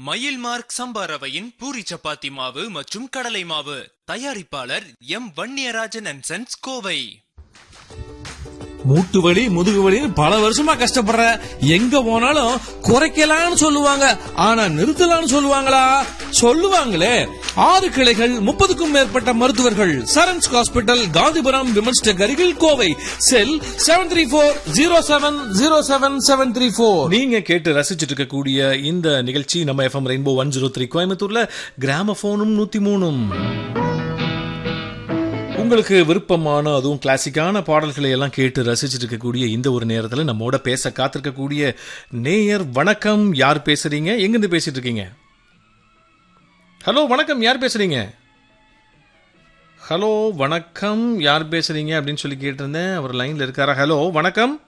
மயில் மார்க் சம்பா ரவையின் பூரி சப்பாத்தி மாவு மற்றும் கடலை மாவு தயாரிப்பாளர் M Vanniyarajan and sons Kovai மூட்டு வலி முதுகு வலின்னு பல வருஷமா கஷ்டப்படுற எங்க போனாலும் குறைக்கலாம்னு சொல்லுவாங்க ஆனா நிறுத்தலாம்னு சொல்லுவாங்களா சொல்லுவாங்களே ஆறு கிளைகள் முப்பதுக்கும் மேற்பட்ட மருத்துவர்கள் Sarans hospital Gandhipuram women's tech அருகில் Kovai cell seven three four zero seven zero seven seven three four நீங்க கேட்டு ரசிச்சிட்டு இருக்கக்கூடிய இந்த நிகழ்ச்சி நம்ம FM Rainbow one zero three கோயம்புத்தூர்ல கிராமபோனும் நூத்தி மூணும் உங்களுக்கு விருப்பமான அதுவும் கிளாசிக்கான பாடல்களை எல்லாம் கேட்டு ரசிச்சிட்டு இருக்கக்கூடிய இந்த ஒரு நேரத்தில் நம்மோட பேச காத்திருக்கக்கூடிய நேயர் வணக்கம் யார் பேசுறீங்க எங்கிருந்து பேசிட்டு இருக்கீங்க ஹலோ வணக்கம் யார் பேசுறீங்க ஹலோ வணக்கம் யார் பேசுறீங்க அப்படின்னு சொல்லி கேட்டிருந்தேன் அவர் லைன்ல இருக்காரா ஹலோ வணக்கம்